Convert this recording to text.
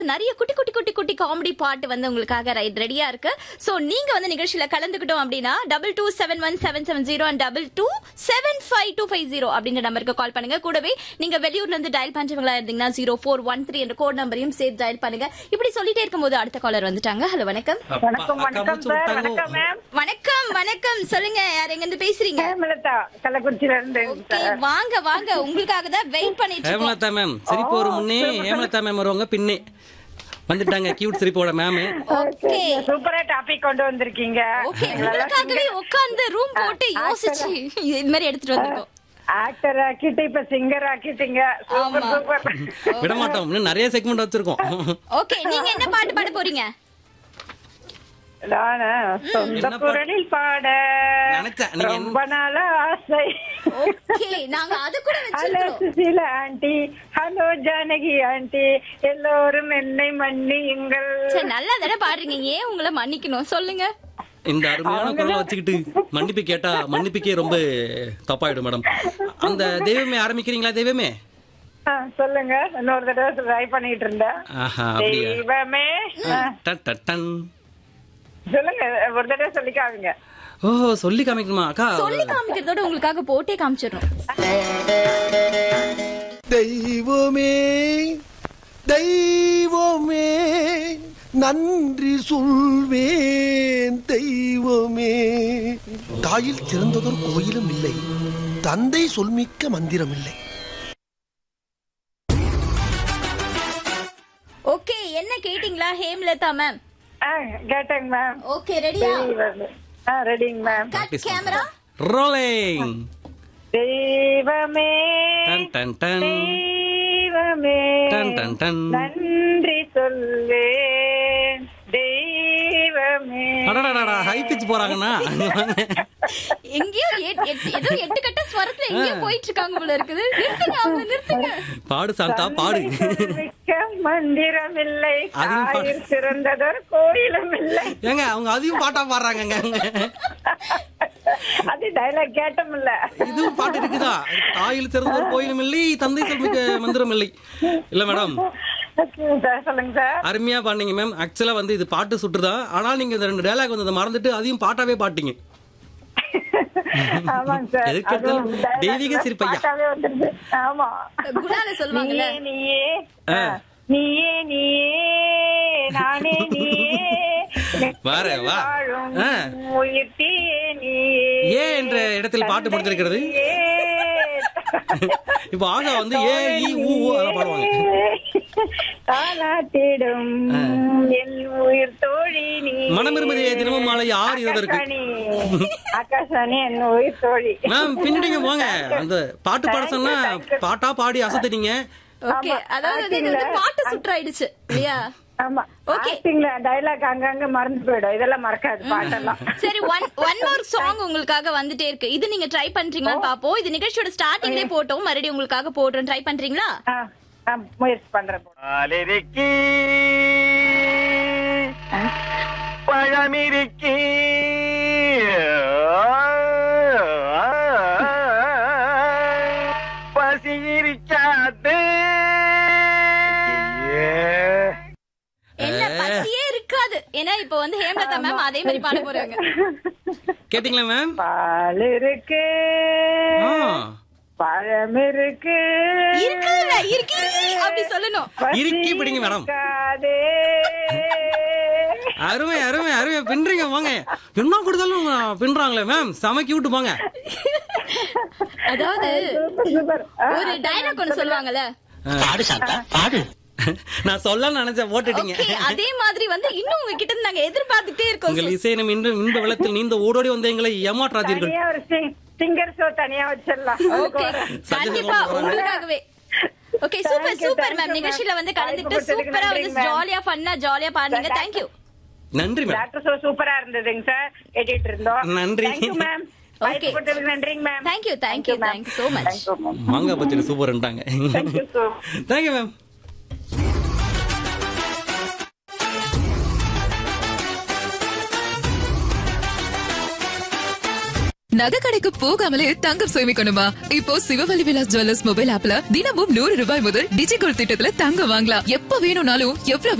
நிறைய குட்டி குட்டி குட்டி குட்டி காமெடி பாட்டு வந்து உங்களுக்காக ரைட் ரெடியா இருக்கு சோ நீங்க வந்து நிகழ்ச்சியில கலந்துக்கிட்டோம் அப்படின்னா double two seven one seven seven zero and double two seven five two five zero அப்படின்ற நம்பருக்கு கால் பண்ணுங்க கூடவே நீங்க வெளியூர்ல இருந்து டயல் பண்றவங்களா இருந்தீங்கன்னா ஜீரோ ஃபோர் ஒன் த்ரீ என்ற கோட் நம்பரையும் சேர்த்து டயல் பண்ணுங்க இப்படி சொல்லிட்டே இருக்கும்போது அடுத்த காலர் வந்துட்டாங்க ஹலோ வணக்கம் வணக்கம் வணக்கம் சார் வணக்கம் மேம் வணக்கம் வணக்கம் சொல்லுங்க யார் எங்க இருந்து பேசுறீங்க ஹேமலதா கள்ளக்குறிச்சியில இருந்து Okay, வாங்க வாங்க உங்களுக்காக தான் வெயிட் பண்ணிட்டு இருக்கோம் ஹேமலதா மேம் சிரிப்பு ஒரு முன்னே ஹேமலதா மேம் வருவாங்க பின்னே வந்துட்டாங்க கியூட் சிரிப்போட மேம் ஓகே சூப்பரா டாபிக் கொண்டு வந்திருக்கீங்க ஓகே உங்களுக்காகவே உட்கார்ந்து ரூம் போட்டு யோசிச்சு இது மாதிரி எடுத்துட்டு வந்திருக்கோம் ஆக்டர் ஆக்கிட்டு இப்ப சிங்கர் ஆக்கிட்டீங்க சூப்பர் ஆமா. சூப்பர் விட மாட்டோம் இன்னும் நிறைய செக்மெண்ட் வச்சிருக்கோம் ஓகே நீங்க என்ன பாட்டு பாட போறீங்க நானு சொந்த என்ன பாட்டு? குரலில் பாட நினைச்சேன், நீங்க என்ன- ரொம்ப நாள ஆசை ஓகே நாங்க அது கூட ஹலோ வச்சிருக்கோம் Susheela aunty hello Janaki aunty எல்லோரும் என்னை மன்னியுங்கள் சரி நல்லா தானே பாடுறீங்க ஏன் உங்களை மன்னிக்கணும் சொல்லுங்க இந்த அருமையான குரலை வச்சுக்கிட்டு மன்னிப்பு கேட்டா மன்னிப்புக்கே ரொம்ப தப்பாயிடும் மேடம் அந்த தெய்வமே ஆரம்பிக்கிறீங்களா தெய்வமே ஆ, சொல்லுங்க இன்னொரு தடவை ட்ரை பண்ணிட்டு இருந்தேன் ஆஹா அப்படியா தெய்வமே ஆ, டன், டன், டன். சொல்லுங்க ஒரு தடவை சொல்லிக்காதுங்க ஓ சொல்லி காமிக்கணுமா அக்கா சொல்லி காமிக்கிறதோட உங்களுக்காக போட்டே காமிச்சிடணும் தெய்வமே தெய்வமே நன்றி சொல்வேன் தெய்வமே தாயில் சிறந்ததொரு கோயிலும் இல்லை தந்தை சொல்மிக்க மந்திரம் இல்லை ஓகே என்ன கேட்டீங்களா ஹேம்லதா மேம் ஆ, கேட்டேங்க மேம் ஓகே ரெடியா தெய்வமே ஆ ரெடிங்க மேம் கட் கேமரா ரோலிங் தெய்வமே டன் டன் டன் தெய்வமே டன் டன் டன் நன்றி சொல்வேன் தெய்வமே அடடடடா ஹை பிச் போறாங்கண்ணா எங்கேயோ எட்- எட்- ஏதோ எட்டு கட்ட ஸ்வரத்துல எங்கேயோ போயிட்டு இருக்காங்க போல இருக்குது நிறுத்துங்க அவங்க நிறுத்துங்க பாடு சாந்தா பாடு மிக்க மந்திரம் இல்லை அதையும் பா- தாயிற் சிறந்ததொரு கோயிலும் இல்லை ஏங்க அவங்க அதையும் பாட்டா பாடுறாங்கங்க அது டைலாக் கேட்டோம்ல இதுவும் பாட்டு இருக்குதா தாயில் சிறந்த ஒரு கோயிலும் இல்லை தந்தை சொல்மிக்க மந்திரம் இல்லை இல்ல மேடம் சார் சொல்லுங்க சார் அருமையா பாடுனீங்க மேம் ஆக்சுவலா வந்து இது பாட்டு சுட்டுதான் ஆனால் நீங்க இந்த ரெண்டு டயலாக் வந்து அதை மறந்துட்டு அதையும் பாட்டாவே பாட்டீங்க ஆமாங்க சார் எதுக்கு எடுத்தாலும் அதுவும் dialogue தெய்வீக தான் சிரிப்பையா. பாட்டாவே வந்துருது ஆமா குணால சொல்லுவாங்கல்ல நீயே நீயே ஆ. நீயே நீயே நானே நீயே வார, வா. வாழும் ஆ. உயிர் தீயே நீயே ஏ என்ற இடத்தில் பாட்டு முடிந்திருக்கிறது. நீயே. இப்போ ஆகா வந்து ஏ இ ஊ ஊ அதெல்லாம் பாடுவாங்க தாலாட்டிடும் என் உயிர் தோழி நீ மனம் விரும்புதே தினமும் மாலை ஆறு இருபதற்கு. ஆகாஷவாணி. ஆகாஷவாணி என் உயிர் தோழி மேம் பின்னிடுங்க போங்க அந்த பாட்டு பாட சொன்னா பாட்டா பாடி அசத்துட்டீங்க ஓகே அதாவது வந்து இது வந்து பாட்டு சுற்றாயிடுச்சு இல்லையா ஆமா Okay. ஆக்டிங்ல டைலாக் அங்கங்க மறந்து போயிடும் இதெல்லாம் மறக்காது பாட்டெல்லாம் சரி ஒன் ஒன் மோர் சாங் உங்களுக்காக வந்துட்டே இருக்கு இது நீங்க ட்ரை பண்றீங்களான்னு பாப்போம் இது நிகழ்ச்சியோட ஸ்டார்டிங்லயே போட்டோம் மறுபடியும் உங்களுக்காக போடுறோம் ட்ரை பண்றீங்களா ஆ, ஆ, முயற்சி பண்றேன் பாலிருக்கி பழமிருக்கி பசி இருக்காது என்ன பசியே இருக்காது ஏன்னா இப்ப வந்து ஹேமலதா மேம் அதே மாதிரி பாட போறாங்க கேட்டீங்களா மேம் பால் இருக்கு ஆ. பழம் இருக்கு இருக்குல்ல இருக்கு அப்படி சொல்லணும் பசி இறுக்கி பிடிங்க மேடம். இருக்காதே. அருமை அருமை அருமை பின்றீங்க போங்க என்ன கொடுத்தாலும் பின்றாங்களே மேம் செம கியூட்டு போங்க அதாவது சூப்பர் சூப்பர் ஆ, ஒரு டைலாக் ஒன்னு சொல்லுவாங்கல்ல பாடு சாந்தா பாடு நான் சொல்ல நினைச்சேன் போட்டுட்டீங்க ஓகே அதே மாதிரி வந்து இன்னும் உங்ககிட்ட இருந்து நாங்க எதிர்பார்த்துட்டே இருக்கோம் உங்கள் இசையினம் இன்று இன்ப வெள்ளத்தில் நீந்த ஓடோடி வந்த எங்களை ஏமாற்றாதீர்கள் தனியா ஒரு சிங்கர் ஷோ தனியா வச்சிடலாம் ஓகே கண்டிப்பா உங்களுக்காகவே okay super Thank you, super thank ma'am you, நிகழ்ச்சியில ma'am. வந்து கலந்துட்டு வாய்ப்பு கொடுத்ததுக்கு சூப்பரா வந்து நன்றி, ma'am. ஜாலியா ஃபன்னா ஜாலியா பாடுங்க Thank- தேங்க்யூ நன்றி மேம் டாக்டர் ஷோ சூப்பரா இருந்ததுங்க சார் கேட்டுட்டு இருந்தோம் நன்றி. Thank you ma'am Okay. வாய்ப்பு கொடுத்ததுக்கு நன்றிங்க ma'am thank you thank you thank you so much thank you ma'am மாங்காய் பச்சடி சூப்பர்ன்ட்டாங்க தேங்க்யூ ஸோ தேங்க்யூ மேம் நகை கடைக்கு போகாமலே தங்கம் சேமிக்கணுமா இப்போ சிவவழி விலாஸ் ஜுவல்லர்ஸ் மொபைல் ஆப்ல தினமும் நூறு ரூபாய் முதல் டிஜிகோல் திட்டத்துல தங்கம் வாங்கலாம் எப்ப வேணும்னாலும் எவ்வளவு